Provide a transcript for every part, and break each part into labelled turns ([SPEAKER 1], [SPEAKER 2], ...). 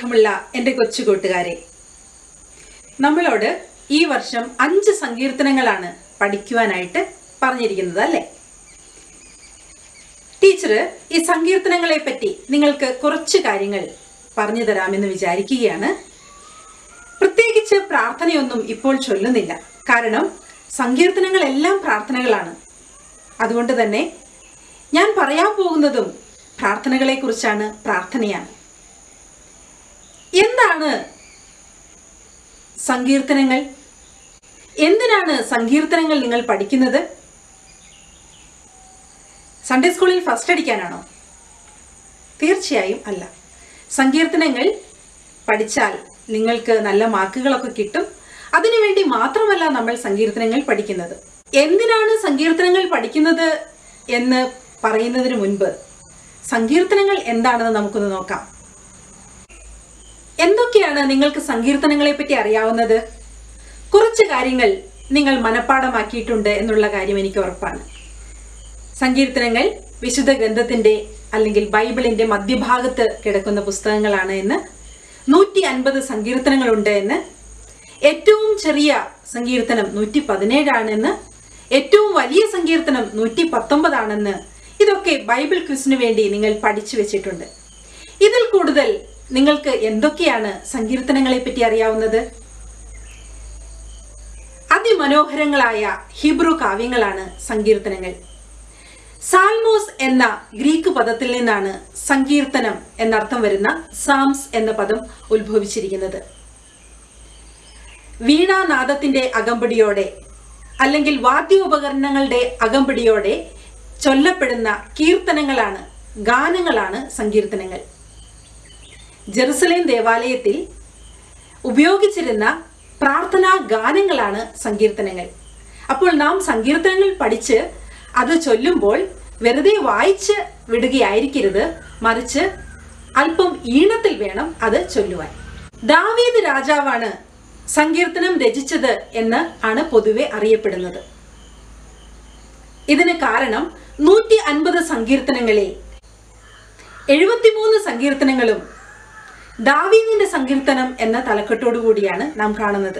[SPEAKER 1] സ്നേഹമുള്ള എൻ്റെ കൊച്ചു കൂട്ടുകാരെ നമ്മളോട് ഈ വർഷം അഞ്ച് സങ്കീർത്തനങ്ങളാണ് പഠിക്കുവാനായിട്ട് പറഞ്ഞിരിക്കുന്നത് അല്ലേ ടീച്ചർ ഈ സങ്കീർത്തനങ്ങളെ പറ്റി നിങ്ങൾക്ക് കുറച്ച് കാര്യങ്ങൾ പറഞ്ഞു തരാമെന്ന് വിചാരിക്കുകയാണ് പ്രത്യേകിച്ച് പ്രാർത്ഥനയൊന്നും ഇപ്പോൾ ചൊല്ലുന്നില്ല കാരണം സങ്കീർത്തനങ്ങളെല്ലാം പ്രാർത്ഥനകളാണ് അതുകൊണ്ട് തന്നെ ഞാൻ പറയാൻ പോകുന്നതും പ്രാർത്ഥനകളെക്കുറിച്ചാണ് പ്രാർത്ഥനയാണ് എന്താണ് സങ്കീർത്തനങ്ങൾ എന്തിനാണ് സങ്കീർത്തനങ്ങൾ നിങ്ങൾ പഠിക്കുന്നത് സൺഡേ സ്കൂളിൽ ഫസ്റ്റ് അടിക്കാനാണോ തീർച്ചയായും അല്ല സങ്കീർത്തനങ്ങൾ പഠിച്ചാൽ നിങ്ങൾക്ക് നല്ല മാർക്കുകളൊക്കെ കിട്ടും അതിനുവേണ്ടി മാത്രമല്ല നമ്മൾ സങ്കീർത്തനങ്ങൾ പഠിക്കുന്നത് എന്തിനാണ് സങ്കീർത്തനങ്ങൾ പഠിക്കുന്നത് എന്ന് പറയുന്നതിന് മുൻപ് സങ്കീർത്തനങ്ങൾ എന്താണെന്ന് നമുക്കൊന്ന് നോക്കാം എന്തൊക്കെയാണ് നിങ്ങൾക്ക് സങ്കീർത്തനങ്ങളെ പറ്റി അറിയാവുന്നത് കുറച്ച് കാര്യങ്ങൾ നിങ്ങൾ മനഃപ്പാടമാക്കിയിട്ടുണ്ട് എന്നുള്ള കാര്യം എനിക്ക് ഉറപ്പാണ് സങ്കീർത്തനങ്ങൾ വിശുദ്ധ ഗ്രന്ഥത്തിന്റെ അല്ലെങ്കിൽ ബൈബിളിന്റെ മധ്യഭാഗത്ത് കിടക്കുന്ന പുസ്തകങ്ങളാണ് എന്ന് നൂറ്റി അൻപത് സങ്കീർത്തനങ്ങളുണ്ട് എന്ന് ഏറ്റവും ചെറിയ സങ്കീർത്തനം നൂറ്റി പതിനേഴാണെന്ന് ഏറ്റവും വലിയ സങ്കീർത്തനം നൂറ്റി പത്തൊമ്പതാണെന്ന് ഇതൊക്കെ ബൈബിൾ ക്വിസിന് വേണ്ടി നിങ്ങൾ പഠിച്ചു വെച്ചിട്ടുണ്ട് ഇതിൽ കൂടുതൽ നിങ്ങൾക്ക് എന്തൊക്കെയാണ് സങ്കീർത്തനങ്ങളെ പറ്റി അറിയാവുന്നത് അതിമനോഹരങ്ങളായ ഹിബ്രു കാവ്യങ്ങളാണ് സങ്കീർത്തനങ്ങൾ സാൽമോസ് എന്ന ഗ്രീക്ക് പദത്തിൽ നിന്നാണ് സങ്കീർത്തനം എന്നർത്ഥം വരുന്ന സാംസ് എന്ന പദം ഉത്ഭവിച്ചിരിക്കുന്നത് വീണാനാദത്തിന്റെ അകമ്പടിയോടെ അല്ലെങ്കിൽ വാദ്യോപകരണങ്ങളുടെ അകമ്പടിയോടെ ചൊല്ലപ്പെടുന്ന കീർത്തനങ്ങളാണ് ഗാനങ്ങളാണ് സങ്കീർത്തനങ്ങൾ ജെറുസലേം ദേവാലയത്തിൽ ഉപയോഗിച്ചിരുന്ന പ്രാർത്ഥനാ ഗാനങ്ങളാണ് സങ്കീർത്തനങ്ങൾ അപ്പോൾ നാം സങ്കീർത്തനങ്ങൾ പഠിച്ച് അത് ചൊല്ലുമ്പോൾ വെറുതെ വായിച്ച് വിടുകയായിരിക്കരുത് മറിച്ച് അല്പം ഈണത്തിൽ വേണം അത് ചൊല്ലുവാൻ ദാവീദ് രാജാവാണ് സങ്കീർത്തനം രചിച്ചത് എന്ന് ആണ് പൊതുവെ അറിയപ്പെടുന്നത് ഇതിന് കാരണം നൂറ്റി അൻപത് സങ്കീർത്തനങ്ങളിൽ എഴുപത്തിമൂന്ന് സങ്കീർത്തനങ്ങളും ദാവീദിന്റെ സങ്കീർത്തനം എന്ന തലക്കെട്ടോടു കൂടിയാണ് നാം കാണുന്നത്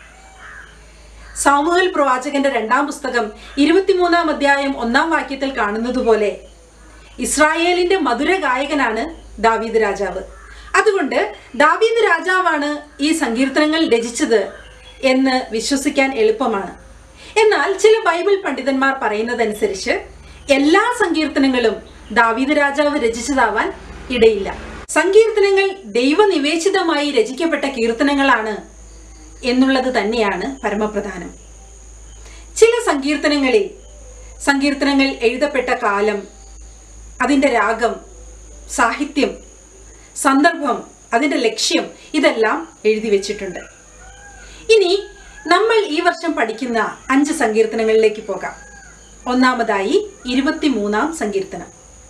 [SPEAKER 1] സാമൂഹൽ പ്രവാചകന്റെ രണ്ടാം പുസ്തകം ഇരുപത്തിമൂന്നാം അധ്യായം ഒന്നാം വാക്യത്തിൽ കാണുന്നത് പോലെ ഇസ്രായേലിന്റെ മധുര ഗായകനാണ് ദാവീദ് രാജാവ് അതുകൊണ്ട് ദാവീദ് രാജാവാണ് ഈ സങ്കീർത്തനങ്ങൾ രചിച്ചത് എന്ന് വിശ്വസിക്കാൻ എളുപ്പമാണ് എന്നാൽ ചില ബൈബിൾ പണ്ഡിതന്മാർ പറയുന്നതനുസരിച്ച് എല്ലാ സങ്കീർത്തനങ്ങളും ദാവീദ് രാജാവ് രചിച്ചതാവാൻ ഇടയില്ല സങ്കീർത്തനങ്ങൾ ദൈവനിവേശിതമായി രചിക്കപ്പെട്ട കീർത്തനങ്ങളാണ് എന്നുള്ളത് തന്നെയാണ് പരമപ്രധാനം ചില സങ്കീർത്തനങ്ങളിൽ സങ്കീർത്തനങ്ങൾ എഴുതപ്പെട്ട കാലം അതിൻ്റെ രാഗം സാഹിത്യം സന്ദർഭം അതിൻ്റെ ലക്ഷ്യം ഇതെല്ലാം എഴുതി വെച്ചിട്ടുണ്ട് ഇനി നമ്മൾ ഈ വർഷം പഠിക്കുന്ന അഞ്ച് സങ്കീർത്തനങ്ങളിലേക്ക് പോകാം ഒന്നാമതായി ഇരുപത്തിമൂന്നാം സങ്കീർത്തനം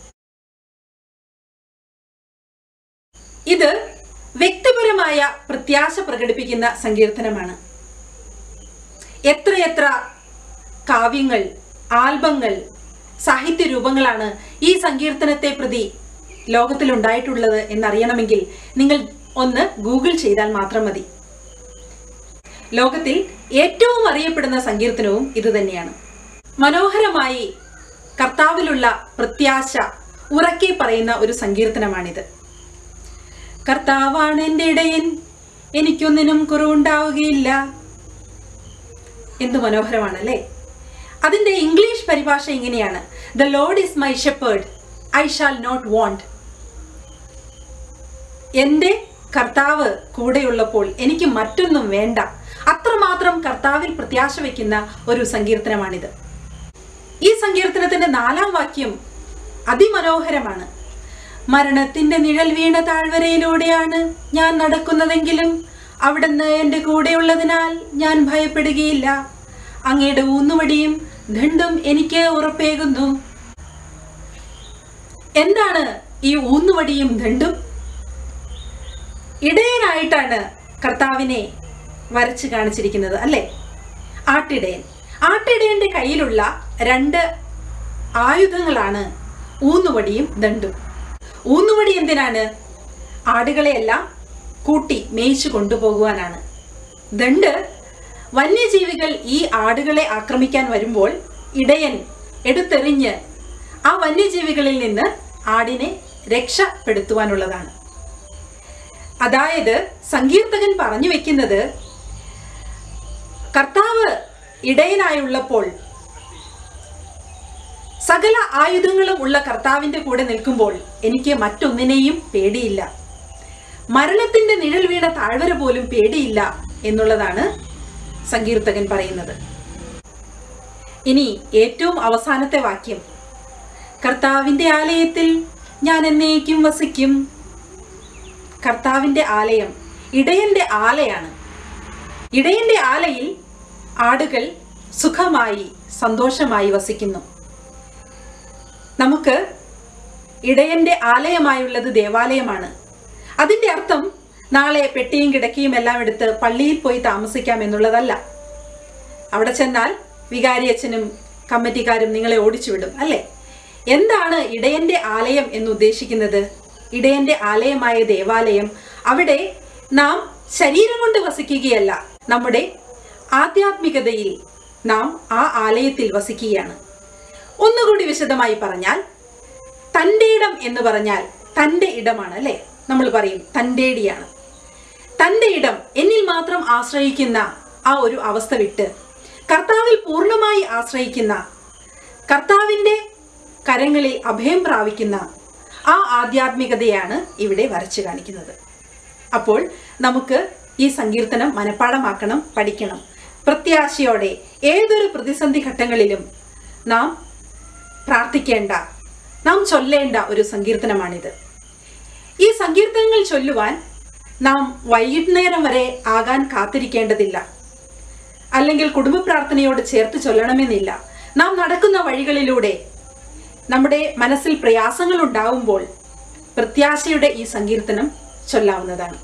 [SPEAKER 1] ഇത് വ്യക്തിപരമായ പ്രത്യാശ പ്രകടിപ്പിക്കുന്ന സങ്കീർത്തനമാണ് എത്രയെത്ര കാവ്യങ്ങൾ ആൽബങ്ങൾ സാഹിത്യ രൂപങ്ങളാണ് ഈ സങ്കീർത്തനത്തെ പ്രതി ലോകത്തിലുണ്ടായിട്ടുള്ളത് എന്നറിയണമെങ്കിൽ നിങ്ങൾ ഒന്ന് ഗൂഗിൾ ചെയ്താൽ മാത്രം മതി ലോകത്തിൽ ഏറ്റവും അറിയപ്പെടുന്ന സങ്കീർത്തനവും ഇതുതന്നെയാണ് മനോഹരമായി കർത്താവിലുള്ള പ്രത്യാശ ഉറക്കെ പറയുന്ന ഒരു സങ്കീർത്തനമാണിത് കർത്താവാണ് എൻ്റെ ഇടയൻ എനിക്കൊന്നിനും കുറവുണ്ടാവുകയില്ല എന്തു മനോഹരമാണല്ലേ അതിന്റെ ഇംഗ്ലീഷ് പരിഭാഷ ഇങ്ങനെയാണ് the Lord is my shepherd I shall not want എൻ്റെ കർത്താവ് കൂടെയുള്ളപ്പോൾ എനിക്ക് മറ്റൊന്നും വേണ്ട അത്രമാത്രം കർത്താവിൽ പ്രത്യാശ വയ്ക്കുന്ന ഒരു സങ്കീർത്തനമാണിത് ഈ സങ്കീർത്തനത്തിന്റെ നാലാം വാക്യം അതിമനോഹരമാണ് മരണത്തിന്റെ നിഴൽ വീണ താഴ്വരയിലൂടെയാണ് ഞാൻ നടക്കുന്നതെങ്കിലും അവിടുന്ന് എൻ്റെ കൂടെയുള്ളതിനാൽ ഞാൻ ഭയപ്പെടുകയില്ല അങ്ങയുടെ ഊന്നുവടിയും ദണ്ഡും എനിക്ക് ഉറപ്പേകുന്നു എന്താണ് ഈ ഊന്നുവടിയും ദണ്ഡും ഇടയനായിട്ടാണ് കർത്താവിനെ വരച്ച് കാണിച്ചിരിക്കുന്നത് അല്ലേ ആട്ടിടയൻ ആട്ടിടയന്റെ കയ്യിലുള്ള രണ്ട് ആയുധങ്ങളാണ് ഊന്നുവടിയും ദണ്ടും ഊന്നുവടി എന്തിനാണ് ആടുകളെയെല്ലാം കൂട്ടി മേയിച്ചു കൊണ്ടുപോകുവാനാണ് ദണ്ട് വന്യജീവികൾ ഈ ആടുകളെ ആക്രമിക്കാൻ വരുമ്പോൾ ഇടയൻ എടുത്തെറിഞ്ഞ് ആ വന്യജീവികളിൽ നിന്ന് ആടിനെ രക്ഷപ്പെടുത്തുവാനുള്ളതാണ് അതായത് സങ്കീർത്തകൻ പറഞ്ഞു വെക്കുന്നത് കർത്താവ് ഇടയനായുള്ളപ്പോൾ സകല ആയുധങ്ങളും ഉള്ള കർത്താവിന്റെ കൂടെ നിൽക്കുമ്പോൾ എനിക്ക് മറ്റൊന്നിനെയും പേടിയില്ല മരണത്തിന്റെ നിഴൽ വീണ താഴ്വര പോലും പേടിയില്ല എന്നുള്ളതാണ് സങ്കീർത്തകൻ പറയുന്നത് ഇനി ഏറ്റവും അവസാനത്തെ വാക്യം കർത്താവിന്റെ ആലയത്തിൽ ഞാൻ എന്നേക്കും വസിക്കും കർത്താവിന്റെ ആലയം ഇടയന്റെ ആലയാണ് ഇടയന്റെ ആലയിൽ ആടുകൾ സുഖമായി സന്തോഷമായി വസിക്കുന്നു നമുക്ക് ഇടയന്റെ ആലയമായുള്ളത് ദേവാലയമാണ് അതിന്റെ അർത്ഥം നാളെ പെട്ടിയും കിടക്കയും എല്ലാം എടുത്ത് പള്ളിയിൽ പോയി താമസിക്കാം എന്നുള്ളതല്ല അവിടെ ചെന്നാൽ വികാരിയച്ഛനും കമ്മിറ്റിക്കാരും നിങ്ങളെ ഓടിച്ചുവിടും അല്ലേ എന്താണ് ഇടയന്റെ ആലയം എന്ന് ഉദ്ദേശിക്കുന്നത് ഇടയന്റെ ആലയമായ ദേവാലയം അവിടെ നാം ശരീരം കൊണ്ട് വസിക്കുകയല്ല നമ്മുടെ ആധ്യാത്മികതയിൽ നാം ആ ആലയത്തിൽ വസിക്കുകയാണ് ഒന്നുകൂടി വിശദമായി പറഞ്ഞാൽ തൻ്റെ ഇടം എന്ന് പറഞ്ഞാൽ തൻ്റെ ഇടമാണ് അല്ലേ നമ്മൾ പറയും തൻ്റെടിയാണ് തൻ്റെ ഇടം എന്നിൽ മാത്രം ആശ്രയിക്കുന്ന ആ ഒരു അവസ്ഥ വിട്ട് കർത്താവിൽ പൂർണ്ണമായി ആശ്രയിക്കുന്ന കർത്താവിൻ്റെ കരങ്ങളിൽ അഭയം പ്രാപിക്കുന്ന ആ ആധ്യാത്മികതയാണ് ഇവിടെ വരച്ചു കാണിക്കുന്നത് അപ്പോൾ നമുക്ക് ഈ സങ്കീർത്തനം മനഃപ്പാടമാക്കണം പഠിക്കണം പ്രത്യാശയോടെ ഏതൊരു പ്രതിസന്ധി ഘട്ടങ്ങളിലും നാം പ്രാർത്ഥിക്കേണ്ട നാം ചൊല്ലേണ്ട ഒരു സങ്കീർത്തനമാണിത് ഈ സങ്കീർത്തനങ്ങൾ ചൊല്ലുവാൻ നാം വൈകുന്നേരം വരെ ആകാൻ കാത്തിരിക്കേണ്ടതില്ല അല്ലെങ്കിൽ കുടുംബ പ്രാർത്ഥനയോട് ചേർത്ത് ചൊല്ലണമെന്നില്ല നാം നടക്കുന്ന വഴികളിലൂടെ നമ്മുടെ മനസ്സിൽ പ്രയാസങ്ങൾ ഉണ്ടാവുമ്പോൾ പ്രത്യാശയുടെ ഈ സങ്കീർത്തനം ചൊല്ലാവുന്നതാണ്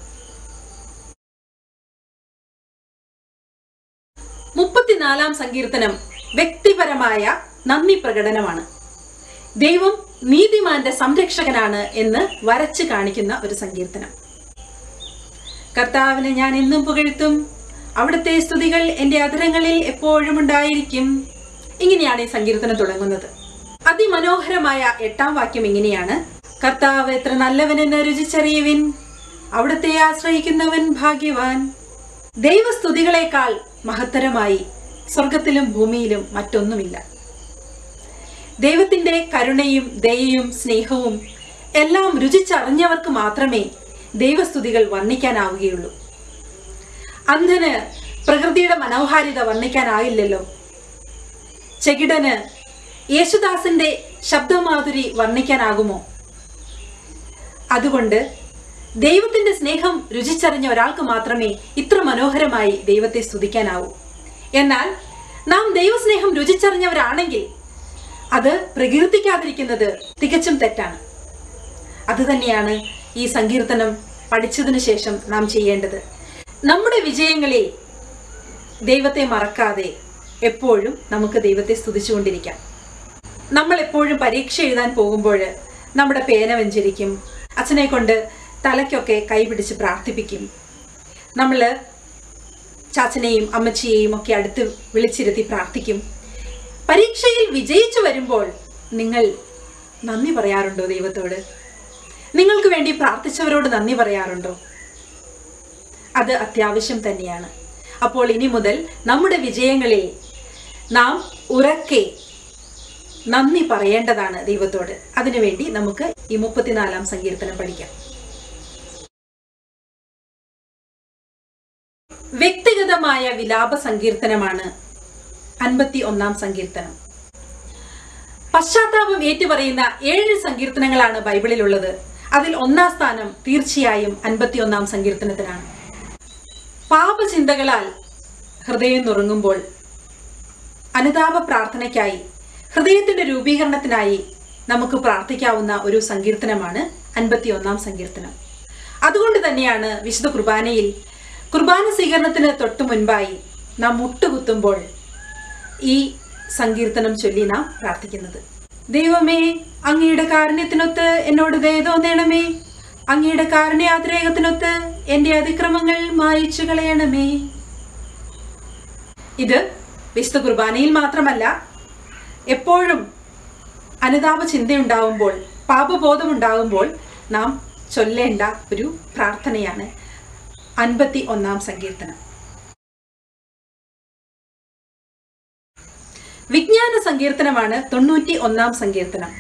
[SPEAKER 1] മുപ്പത്തിനാലാം സങ്കീർത്തനം വ്യക്തിപരമായ നന്ദി പ്രകടനമാണ് ദൈവം നീതിമാന്റെ സംരക്ഷകനാണ് എന്ന് വരച്ചു കാണിക്കുന്ന ഒരു സങ്കീർത്തനം കർത്താവിനെ ഞാൻ എന്നും പുകഴ്ത്തും അവിടുത്തെ സ്തുതികൾ എൻ്റെ അധരങ്ങളിൽ എപ്പോഴും ഉണ്ടായിരിക്കും ഇങ്ങനെയാണ് ഈ സങ്കീർത്തനം തുടങ്ങുന്നത് അതിമനോഹരമായ എട്ടാം വാക്യം ഇങ്ങനെയാണ് കർത്താവ് എത്ര നല്ലവനെന്ന് രുചിച്ചറിയുവിൻ അവിടുത്തെ ആശ്രയിക്കുന്നവൻ ഭാഗ്യവാൻ ദൈവസ്തുതികളെക്കാൾ മഹത്തരമായി സ്വർഗത്തിലും ഭൂമിയിലും മറ്റൊന്നുമില്ല ദൈവത്തിന്റെ കരുണയും ദയയും സ്നേഹവും എല്ലാം രുചിച്ചറിഞ്ഞവർക്ക് മാത്രമേ ദൈവസ്തുതികൾ വർണ്ണിക്കാനാവുകയുള്ളൂ അന്ധന് പ്രകൃതിയുടെ മനോഹാരിത വർണ്ണിക്കാനാകില്ലല്ലോ ചെകിടന് യേശുദാസിന്റെ ശബ്ദമാധുരി വർണ്ണിക്കാനാകുമോ അതുകൊണ്ട് ദൈവത്തിന്റെ സ്നേഹം രുചിച്ചറിഞ്ഞ ഒരാൾക്ക് മാത്രമേ ഇത്ര മനോഹരമായി ദൈവത്തെ സ്തുതിക്കാനാവൂ എന്നാൽ നാം ദൈവസ്നേഹം രുചിച്ചറിഞ്ഞവരാണെങ്കിൽ അത് പ്രകീർത്തിക്കാതിരിക്കുന്നത് തികച്ചും തെറ്റാണ് അതുതന്നെയാണ് ഈ സങ്കീർത്തനം പഠിച്ചതിനു ശേഷം നാം ചെയ്യേണ്ടത് നമ്മുടെ വിജയങ്ങളിൽ ദൈവത്തെ മറക്കാതെ എപ്പോഴും നമുക്ക് ദൈവത്തെ സ്തുതിച്ചുകൊണ്ടിരിക്കാം നമ്മൾ എപ്പോഴും പരീക്ഷ എഴുതാൻ പോകുമ്പോൾ നമ്മുടെ പേന വെഞ്ചരിക്കും അച്ഛനെ കൊണ്ട് തലയ്ക്കൊക്കെ കൈപിടിച്ച് പ്രാർത്ഥിപ്പിക്കും നമ്മൾ ചാച്ചനെയും അമ്മച്ചിയെയും ഒക്കെ അടുത്ത് വിളിച്ചിരുത്തി പ്രാർത്ഥിക്കും പരീക്ഷയിൽ വിജയിച്ചു വരുമ്പോൾ നിങ്ങൾ നന്ദി പറയാറുണ്ടോ ദൈവത്തോട് നിങ്ങൾക്ക് വേണ്ടി പ്രാർത്ഥിച്ചവരോട് നന്ദി പറയാറുണ്ടോ അത് അത്യാവശ്യം തന്നെയാണ് അപ്പോൾ ഇനി മുതൽ നമ്മുടെ വിജയങ്ങളിൽ നാം ഉറക്കെ നന്ദി പറയേണ്ടതാണ് ദൈവത്തോട് അതിനുവേണ്ടി നമുക്ക് ഈ മുപ്പത്തിനാലാം സങ്കീർത്തനം പഠിക്കാം വ്യക്തിഗതമായ വിലാപ സങ്കീർത്തനമാണ് അൻപത്തി ഒന്നാം സങ്കീർത്തനം പശ്ചാത്താപം ഏറ്റുപറയുന്ന ഏഴ് സങ്കീർത്തനങ്ങളാണ് ബൈബിളിലുള്ളത് അതിൽ ഒന്നാം സ്ഥാനം തീർച്ചയായും അൻപത്തി ഒന്നാം സങ്കീർത്തനത്തിനാണ് പാപചിന്തകളാൽ ഹൃദയം നുറങ്ങുമ്പോൾ അനുതാപ പ്രാർത്ഥനയ്ക്കായി ഹൃദയത്തിന്റെ രൂപീകരണത്തിനായി നമുക്ക് പ്രാർത്ഥിക്കാവുന്ന ഒരു സങ്കീർത്തനമാണ് അൻപത്തി ഒന്നാം സങ്കീർത്തനം അതുകൊണ്ട് തന്നെയാണ് വിശുദ്ധ കുർബാനയിൽ കുർബാന സ്വീകരണത്തിന് തൊട്ടു മുൻപായി നാം മുട്ടുകുത്തുമ്പോൾ ഈ സങ്കീർത്തനം ചൊല്ലി നാം പ്രാർത്ഥിക്കുന്നത് ദൈവമേ അങ്ങയുടെ കാരുണ്യത്തിനൊത്ത് എന്നോട് ദയ തോന്നണമേ അങ്ങയുടെ കാരുണ്യാതിരേകത്തിനൊത്ത് എൻ്റെ അതിക്രമങ്ങൾ മായിച്ചു കളയണമേ ഇത് വിശുദ്ധ കുർബാനയിൽ മാത്രമല്ല എപ്പോഴും അനുതാപ ചിന്തയുണ്ടാവുമ്പോൾ പാപബോധമുണ്ടാകുമ്പോൾ നാം ചൊല്ലേണ്ട ഒരു പ്രാർത്ഥനയാണ് അൻപത്തി ഒന്നാം സങ്കീർത്തനം വിജ്ഞാന സങ്കീർത്തനമാണ് തൊണ്ണൂറ്റി ഒന്നാം സങ്കീർത്തനം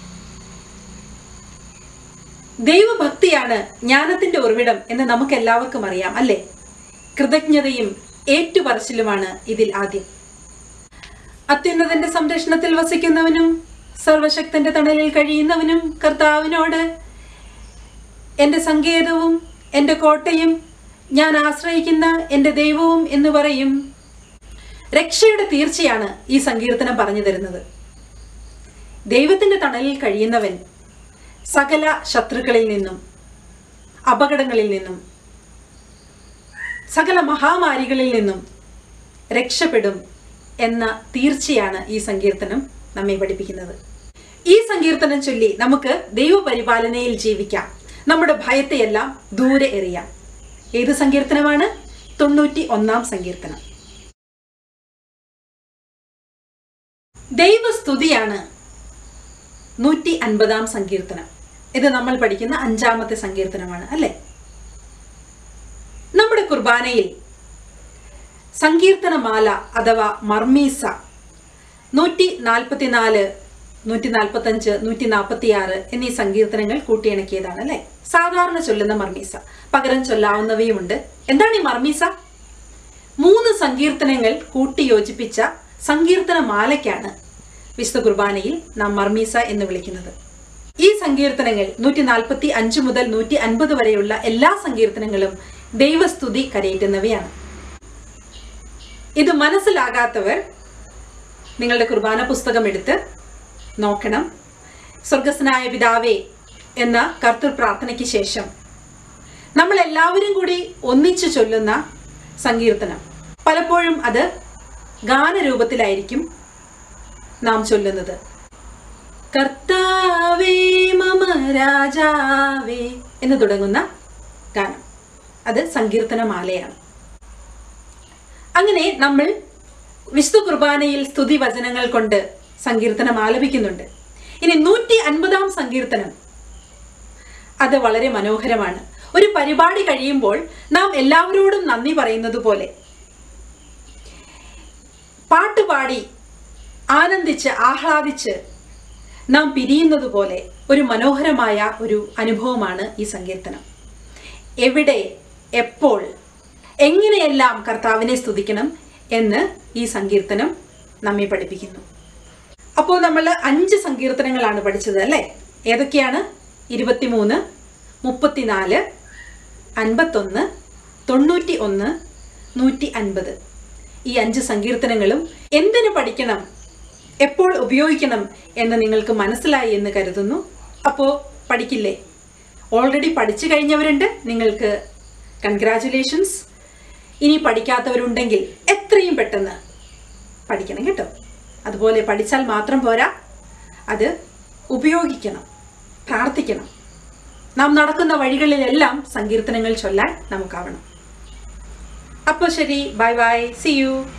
[SPEAKER 1] ദൈവഭക്തിയാണ് ജ്ഞാനത്തിന്റെ ഉറവിടം എന്ന് നമുക്ക് എല്ലാവർക്കും അറിയാം അല്ലേ കൃതജ്ഞതയും ഏറ്റുപറച്ചിലുമാണ് ഇതിൽ ആദ്യം അത്യുന്നതന്റെ സംരക്ഷണത്തിൽ വസിക്കുന്നവനും സർവശക്തന്റെ തണലിൽ കഴിയുന്നവനും കർത്താവിനോട് എൻ്റെ സങ്കേതവും എൻ്റെ കോട്ടയും ഞാൻ ആശ്രയിക്കുന്ന എൻ്റെ ദൈവവും എന്ന് പറയും രക്ഷയുടെ തീർച്ചയാണ് ഈ സങ്കീർത്തനം പറഞ്ഞു തരുന്നത് ദൈവത്തിന്റെ തണലിൽ കഴിയുന്നവൻ സകല ശത്രുക്കളിൽ നിന്നും അപകടങ്ങളിൽ നിന്നും സകല മഹാമാരികളിൽ നിന്നും രക്ഷപ്പെടും എന്ന തീർച്ചയാണ് ഈ സങ്കീർത്തനം നമ്മെ പഠിപ്പിക്കുന്നത് ഈ സങ്കീർത്തനം ചൊല്ലി നമുക്ക് ദൈവപരിപാലനയിൽ ജീവിക്കാം നമ്മുടെ ഭയത്തെയെല്ലാം ദൂരെ എറിയാം ഏത് സങ്കീർത്തനമാണ് തൊണ്ണൂറ്റി ഒന്നാം സങ്കീർത്തനം ദൈവസ്തുതിയാണ് നൂറ്റി അൻപതാം സങ്കീർത്തനം ഇത് നമ്മൾ പഠിക്കുന്ന അഞ്ചാമത്തെ സങ്കീർത്തനമാണ് അല്ലേ നമ്മുടെ കുർബാനയിൽ സങ്കീർത്തനമാല അഥവാ മർമീസ നൂറ്റി നാൽപ്പത്തിനാല് നൂറ്റി നാൽപ്പത്തഞ്ച് നൂറ്റി നാൽപ്പത്തി ആറ് എന്നീ സങ്കീർത്തനങ്ങൾ കൂട്ടിയിണക്കിയതാണ് അല്ലെ സാധാരണ ചൊല്ലുന്ന മർമീസ പകരം ചൊല്ലാവുന്നവയുമുണ്ട് എന്താണ് ഈ മർമീസ മൂന്ന് സങ്കീർത്തനങ്ങൾ കൂട്ടിയോജിപ്പിച്ച സങ്കീർത്തന മാലയ്ക്കാണ് വിശുദ്ധ കുർബാനയിൽ നാം മർമീസ എന്ന് വിളിക്കുന്നത് ഈ സങ്കീർത്തനങ്ങൾ നൂറ്റി നാൽപ്പത്തി അഞ്ച് മുതൽ നൂറ്റി അൻപത് വരെയുള്ള എല്ലാ സങ്കീർത്തനങ്ങളും ദൈവസ്തുതി കരയേറ്റുന്നവയാണ് ഇത് മനസ്സിലാകാത്തവർ നിങ്ങളുടെ കുർബാന പുസ്തകം എടുത്ത് നോക്കണം സ്വർഗസ്നായ പിതാവേ എന്ന കർത്തൃ പ്രാർത്ഥനയ്ക്ക് ശേഷം നമ്മൾ എല്ലാവരും കൂടി ഒന്നിച്ചു ചൊല്ലുന്ന സങ്കീർത്തനം പലപ്പോഴും അത് ഗാനരൂപത്തിലായിരിക്കും നാം ചൊല്ലുന്നത് കർത്താവേ മമ രാജാവേ എന്ന് തുടങ്ങുന്ന ഗാനം അത് സങ്കീർത്തനമാലയാണ് അങ്ങനെ നമ്മൾ വിശുദ്ധ കുർബാനയിൽ സ്തുതി വചനങ്ങൾ കൊണ്ട് സങ്കീർത്തനം ആലപിക്കുന്നുണ്ട് ഇനി നൂറ്റി അൻപതാം സങ്കീർത്തനം അത് വളരെ മനോഹരമാണ് ഒരു പരിപാടി കഴിയുമ്പോൾ നാം എല്ലാവരോടും നന്ദി പറയുന്നത് പോലെ പാട്ടുപാടി ആനന്ദിച്ച് ആഹ്ലാദിച്ച് നാം പിരിയുന്നത് പോലെ ഒരു മനോഹരമായ ഒരു അനുഭവമാണ് ഈ സങ്കീർത്തനം എവിടെ എപ്പോൾ എങ്ങനെയെല്ലാം കർത്താവിനെ സ്തുതിക്കണം എന്ന് ഈ സങ്കീർത്തനം നമ്മെ പഠിപ്പിക്കുന്നു അപ്പോൾ നമ്മൾ അഞ്ച് സങ്കീർത്തനങ്ങളാണ് പഠിച്ചത് അല്ലേ ഏതൊക്കെയാണ് ഇരുപത്തിമൂന്ന് മുപ്പത്തിനാല് അൻപത്തൊന്ന് തൊണ്ണൂറ്റി ഒന്ന് നൂറ്റി അൻപത് ഈ അഞ്ച് സങ്കീർത്തനങ്ങളും എന്തിനു പഠിക്കണം എപ്പോൾ ഉപയോഗിക്കണം എന്ന് നിങ്ങൾക്ക് മനസ്സിലായി എന്ന് കരുതുന്നു അപ്പോൾ പഠിക്കില്ലേ ഓൾറെഡി പഠിച്ചു കഴിഞ്ഞവരുണ്ട് നിങ്ങൾക്ക് കൺഗ്രാറ്റുലേഷൻസ് ഇനി പഠിക്കാത്തവരുണ്ടെങ്കിൽ എത്രയും പെട്ടെന്ന് പഠിക്കണം കേട്ടോ അതുപോലെ പഠിച്ചാൽ മാത്രം പോരാ അത് ഉപയോഗിക്കണം പ്രാർത്ഥിക്കണം നാം നടക്കുന്ന വഴികളിലെല്ലാം സങ്കീർത്തനങ്ങൾ ചൊല്ലാൻ നമുക്കാവണം അപ്പോൾ ശരി ബൈ ബൈ സി യു